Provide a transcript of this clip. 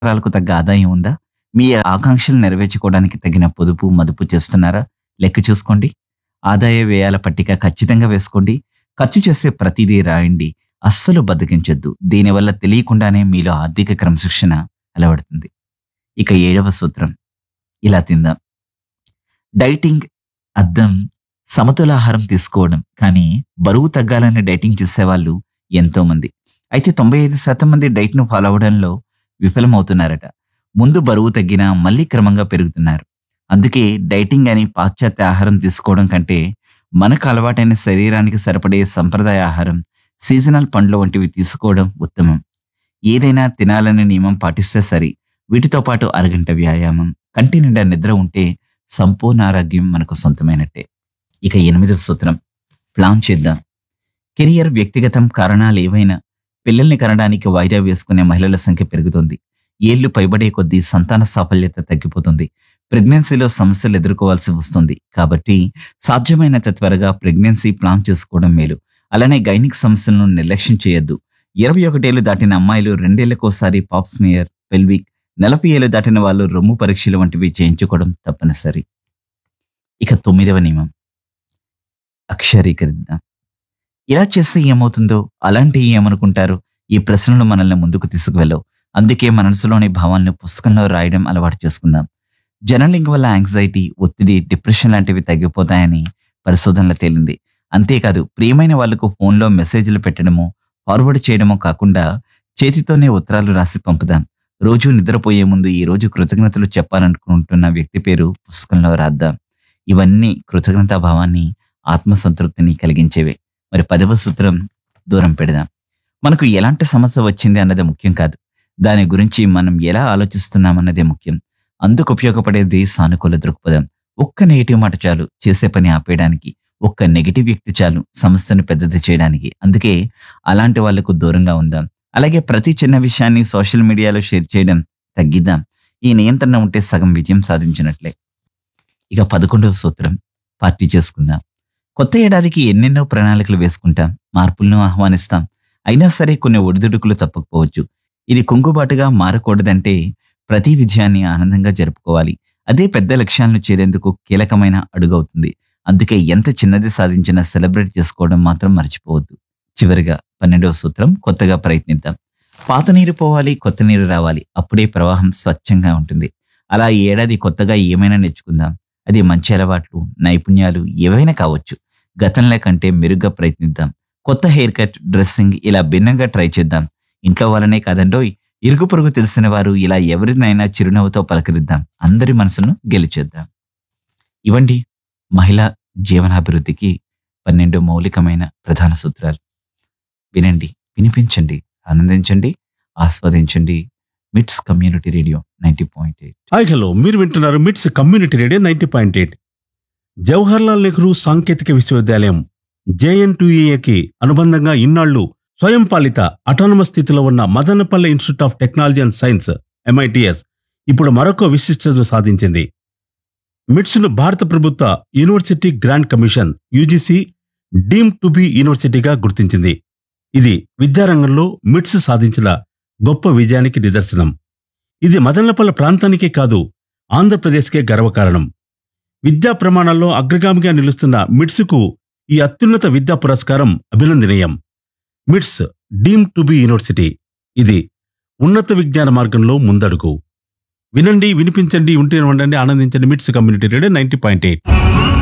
అవసరాలకు తగ్గ ఆదాయం ఉందా మీ ఆకాంక్షలు నెరవేర్చుకోవడానికి తగిన పొదుపు మదుపు చేస్తున్నారా లెక్క చూసుకోండి ఆదాయ వ్యయాల పట్టిక ఖచ్చితంగా వేసుకోండి ఖర్చు చేసే ప్రతిదీ రాయండి అస్సలు బద్దకించొద్దు దీనివల్ల తెలియకుండానే మీలో ఆర్థిక క్రమశిక్షణ అలవడుతుంది ఇక ఏడవ సూత్రం ఇలా తిందాం డైటింగ్ అర్థం సమతులాహారం తీసుకోవడం కానీ బరువు తగ్గాలని డైటింగ్ చేసేవాళ్ళు ఎంతో మంది అయితే తొంభై ఐదు శాతం మంది డైట్ను ఫాలో అవడంలో విఫలమవుతున్నారట ముందు బరువు తగ్గినా మళ్ళీ క్రమంగా పెరుగుతున్నారు అందుకే డైటింగ్ అని పాశ్చాత్య ఆహారం తీసుకోవడం కంటే మనకు అలవాటైన శరీరానికి సరిపడే సంప్రదాయ ఆహారం సీజనల్ పండ్లు వంటివి తీసుకోవడం ఉత్తమం ఏదైనా తినాలని నియమం పాటిస్తే సరి వీటితో పాటు అరగంట వ్యాయామం కంటి నిండా నిద్ర ఉంటే సంపూర్ణ ఆరోగ్యం మనకు సొంతమైనట్టే ఇక ఎనిమిదవ సూత్రం ప్లాన్ చేద్దాం కెరియర్ వ్యక్తిగతం కారణాలు ఏవైనా పిల్లల్ని కనడానికి వాయిదా వేసుకునే మహిళల సంఖ్య పెరుగుతుంది ఏళ్లు పైబడే కొద్దీ సంతాన సాఫల్యత తగ్గిపోతుంది ప్రెగ్నెన్సీలో సమస్యలు ఎదుర్కోవాల్సి వస్తుంది కాబట్టి సాధ్యమైనంత త్వరగా ప్రెగ్నెన్సీ ప్లాన్ చేసుకోవడం మేలు అలానే గైనిక్ సమస్యలను నిర్లక్ష్యం చేయొద్దు ఇరవై ఒకటేళ్లు దాటిన అమ్మాయిలు రెండేళ్లకోసారి పాప్స్మియర్ పెల్విక్ నలభై ఏళ్ళు దాటిన వాళ్ళు రొమ్ము పరీక్షలు వంటివి చేయించుకోవడం తప్పనిసరి ఇక తొమ్మిదవ నియమం అక్షరీకరిద్దాం ఇలా చేస్తే ఏమవుతుందో అలాంటి ఏమనుకుంటారు ఈ ప్రశ్నలు మనల్ని ముందుకు తీసుకువెళ్ళవు అందుకే మనసులోని భావాలను పుస్తకంలో రాయడం అలవాటు చేసుకుందాం జర్నలింగ్ వల్ల యాంగ్జైటీ ఒత్తిడి డిప్రెషన్ లాంటివి తగ్గిపోతాయని పరిశోధనలో తేలింది అంతేకాదు ప్రియమైన వాళ్లకు ఫోన్లో మెసేజ్లు పెట్టడమో ఫార్వర్డ్ చేయడమో కాకుండా చేతితోనే ఉత్తరాలు రాసి పంపుదాం రోజు నిద్రపోయే ముందు ఈ రోజు కృతజ్ఞతలు చెప్పాలనుకుంటున్న వ్యక్తి పేరు పుస్తకంలో రాద్దాం ఇవన్నీ కృతజ్ఞతా భావాన్ని ఆత్మసంతృప్తిని కలిగించేవే మరి పదవ సూత్రం దూరం పెడదాం మనకు ఎలాంటి సమస్య వచ్చింది అన్నది ముఖ్యం కాదు దాని గురించి మనం ఎలా ఆలోచిస్తున్నామన్నదే ముఖ్యం అందుకు ఉపయోగపడేది సానుకూల దృక్పథం ఒక్క నెగిటివ్ మాట చాలు చేసే పని ఆపేయడానికి ఒక్క నెగిటివ్ వ్యక్తి చాలు సమస్యను పెద్దది చేయడానికి అందుకే అలాంటి వాళ్లకు దూరంగా ఉందాం అలాగే ప్రతి చిన్న విషయాన్ని సోషల్ మీడియాలో షేర్ చేయడం తగ్గిద్దాం ఈ నియంత్రణ ఉంటే సగం విజయం సాధించినట్లే ఇక పదకొండవ సూత్రం పార్టీ చేసుకుందాం కొత్త ఏడాదికి ఎన్నెన్నో ప్రణాళికలు వేసుకుంటాం మార్పులను ఆహ్వానిస్తాం అయినా సరే కొన్ని ఒడిదుడుకులు తప్పకపోవచ్చు ఇది కుంగుబాటుగా మారకూడదంటే ప్రతి విజయాన్ని ఆనందంగా జరుపుకోవాలి అదే పెద్ద లక్ష్యాలను చేరేందుకు కీలకమైన అడుగవుతుంది అందుకే ఎంత చిన్నది సాధించినా సెలబ్రేట్ చేసుకోవడం మాత్రం మర్చిపోవద్దు చివరిగా పన్నెండవ సూత్రం కొత్తగా ప్రయత్నిద్దాం పాత నీరు పోవాలి కొత్త నీరు రావాలి అప్పుడే ప్రవాహం స్వచ్ఛంగా ఉంటుంది అలా ఈ ఏడాది కొత్తగా ఏమైనా నేర్చుకుందాం అది మంచి అలవాట్లు నైపుణ్యాలు ఏవైనా కావచ్చు గతంలో కంటే మెరుగ్గా ప్రయత్నిద్దాం కొత్త హెయిర్ కట్ డ్రెస్సింగ్ ఇలా భిన్నంగా ట్రై చేద్దాం ఇంట్లో వాళ్ళనే కాదండోయ్ ఇరుగు పొరుగు తెలిసిన వారు ఇలా ఎవరినైనా చిరునవ్వుతో పలకరిద్దాం అందరి మనసును గెలిచేద్దాం ఇవండి మహిళా జీవనాభివృద్ధికి పన్నెండు మౌలికమైన ప్రధాన సూత్రాలు వినండి వినిపించండి ఆనందించండి ఆస్వాదించండి MITS community radio ninety point eight hi hello మీరు వింటున్నారు MITS community radio ninety point eight Jawaharlal Nehru సాంకేతిక విశ్వవిద్యాలయం జేఎన్టీఏకి అనుబంధంగా ఇన్నాళ్లు స్వయం పాలిత అటానమస్ స్థితిలో ఉన్న Madanapalle institute of technology and science MITS ఇప్పుడు మరొక విశిష్టత సాధించింది మిట్స్ను భారత ప్రభుత్వ university grant commission UGC deem to be యూనివర్సిటీగా గుర్తించింది ఇది విద్యారంగంలో మిట్స్ సాధించిన గొప్ప విజయానికి నిదర్శనం ఇది మదనపల్లె ప్రాంతానికే కాదు ఆంధ్రప్రదేశ్కే గర్వకారణం విద్యా ప్రమాణాల్లో అగ్రగామిగా నిలుస్తున్న మిట్స్కు ఈ అత్యున్నత విద్యా పురస్కారం అభినందనీయం మిట్స్ డీమ్ టు బి యూనివర్సిటీ ఇది ఉన్నత విజ్ఞాన మార్గంలో ముందడుగు వినండి వినిపించండి ఉంటే ఉండండి ఆనందించండి MITS community radio ninety point eight